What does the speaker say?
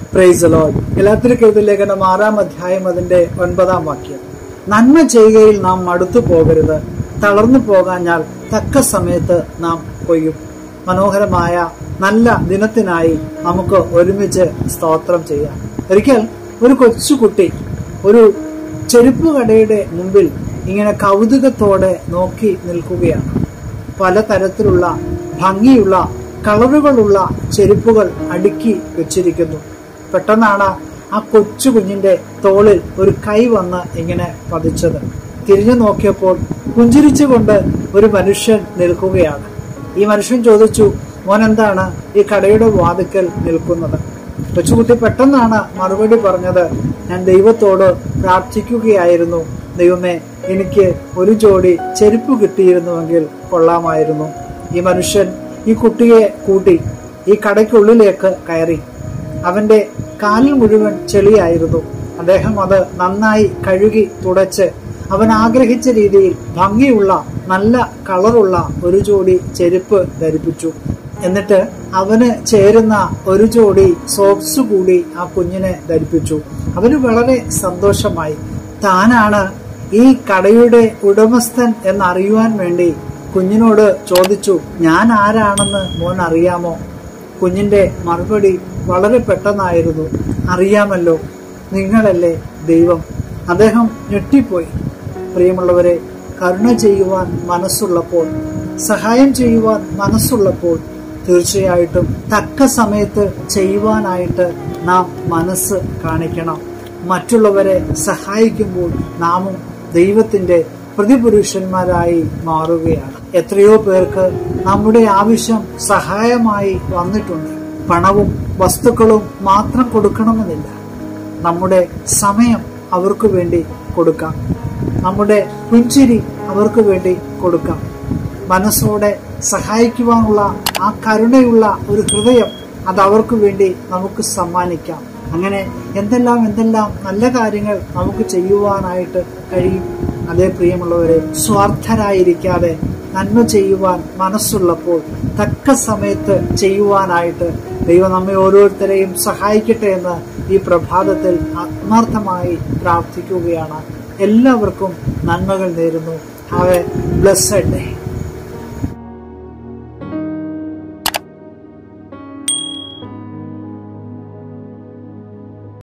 price load ഗലാത്തിരിക്കെഴുതി ലേഖനം ആറാം അധ്യായം അതിന്റെ ഒൻപതാം വാക്യം നന്മ ചെയ്യുകയിൽ നാം മടുത്തു പോകരുത് തളർന്നു പോകാഞ്ഞാൽ തക്ക സമയത്ത് നാം കൊയ്യും മനോഹരമായ നല്ല ദിനത്തിനായി നമുക്ക് ഒരുമിച്ച് സ്തോത്രം ചെയ്യാം ഒരിക്കൽ ഒരു കൊച്ചുകുട്ടി ഒരു ചെരുപ്പ് കടയുടെ മുമ്പിൽ ഇങ്ങനെ കൗതുകത്തോടെ നോക്കി നിൽക്കുകയാണ് പലതരത്തിലുള്ള ഭംഗിയുള്ള കളറുകളുള്ള ചെരുപ്പുകൾ അടുക്കി വെച്ചിരിക്കുന്നു പെട്ടെന്നാണ് ആ കൊച്ചു കുഞ്ഞിന്റെ തോളിൽ ഒരു കൈ വന്ന് ഇങ്ങനെ പതിച്ചത് തിരിഞ്ഞു നോക്കിയപ്പോൾ പുഞ്ചിരിച്ചുകൊണ്ട് ഒരു മനുഷ്യൻ നിൽക്കുകയാണ് ഈ മനുഷ്യൻ ചോദിച്ചു മോൻ എന്താണ് ഈ കടയുടെ വാതിക്കൽ നിൽക്കുന്നത് കൊച്ചുകുട്ടി പെട്ടെന്നാണ് മറുപടി പറഞ്ഞത് ഞാൻ ദൈവത്തോട് പ്രാർത്ഥിക്കുകയായിരുന്നു ദൈവമേ എനിക്ക് ഒരു ജോഡി ചെരുപ്പ് കിട്ടിയിരുന്നുവെങ്കിൽ കൊള്ളാമായിരുന്നു ഈ മനുഷ്യൻ ഈ കുട്ടിയെ കൂട്ടി ഈ കടയ്ക്കുള്ളിലേക്ക് കയറി അവന്റെ കാലിൽ മുഴുവൻ ചെളിയായിരുന്നു അദ്ദേഹം അത് നന്നായി കഴുകി തുടച്ച് അവൻ ആഗ്രഹിച്ച രീതിയിൽ ഭംഗിയുള്ള നല്ല കളറുള്ള ഒരു ജോഡി ചെരുപ്പ് ധരിപ്പിച്ചു എന്നിട്ട് അവന് ചേരുന്ന ഒരു ജോഡി സോക്സ് കൂടി ആ കുഞ്ഞിനെ ധരിപ്പിച്ചു അവന് വളരെ സന്തോഷമായി താനാണ് ഈ കടയുടെ ഉടമസ്ഥൻ എന്നറിയുവാൻ വേണ്ടി കുഞ്ഞിനോട് ചോദിച്ചു ഞാൻ ആരാണെന്ന് മോൻ അറിയാമോ കുഞ്ഞിന്റെ മറുപടി വളരെ പെട്ടെന്നായിരുന്നു അറിയാമല്ലോ നിങ്ങളല്ലേ ദൈവം അദ്ദേഹം ഞെട്ടിപ്പോയി പ്രിയമുള്ളവരെ കരുണ ചെയ്യുവാൻ മനസ്സുള്ളപ്പോൾ സഹായം ചെയ്യുവാൻ മനസ്സുള്ളപ്പോൾ തീർച്ചയായിട്ടും തക്ക സമയത്ത് ചെയ്യുവാനായിട്ട് നാം മനസ്സ് കാണിക്കണം മറ്റുള്ളവരെ സഹായിക്കുമ്പോൾ നാമും ദൈവത്തിന്റെ പ്രതിപുരുഷന്മാരായി മാറുകയാണ് എത്രയോ പേർക്ക് നമ്മുടെ ആവശ്യം സഹായമായി വന്നിട്ടുണ്ട് പണവും വസ്തുക്കളും മാത്രം കൊടുക്കണമെന്നില്ല നമ്മുടെ സമയം അവർക്ക് വേണ്ടി കൊടുക്കാം നമ്മുടെ പുഞ്ചിരി അവർക്ക് വേണ്ടി കൊടുക്കാം മനസ്സോടെ സഹായിക്കുവാനുള്ള ആ കരുണയുള്ള ഒരു ഹൃദയം അത് അവർക്ക് വേണ്ടി നമുക്ക് സമ്മാനിക്കാം അങ്ങനെ എന്തെല്ലാം എന്തെല്ലാം നല്ല കാര്യങ്ങൾ നമുക്ക് ചെയ്യുവാനായിട്ട് കഴിയും അതേ പ്രിയമുള്ളവരെ സ്വാർത്ഥരായിരിക്കാതെ നന്മ ചെയ്യുവാൻ മനസ്സുള്ളപ്പോൾ തക്ക സമയത്ത് ചെയ്യുവാനായിട്ട് ദൈവം നമ്മെ ഓരോരുത്തരെയും സഹായിക്കട്ടെ എന്ന് ഈ പ്രഭാതത്തിൽ ആത്മാർത്ഥമായി പ്രാർത്ഥിക്കുകയാണ് എല്ലാവർക്കും നന്മകൾ നേരുന്നു ഹാവ് എ ബ്ലസ്സഡ് ഡേ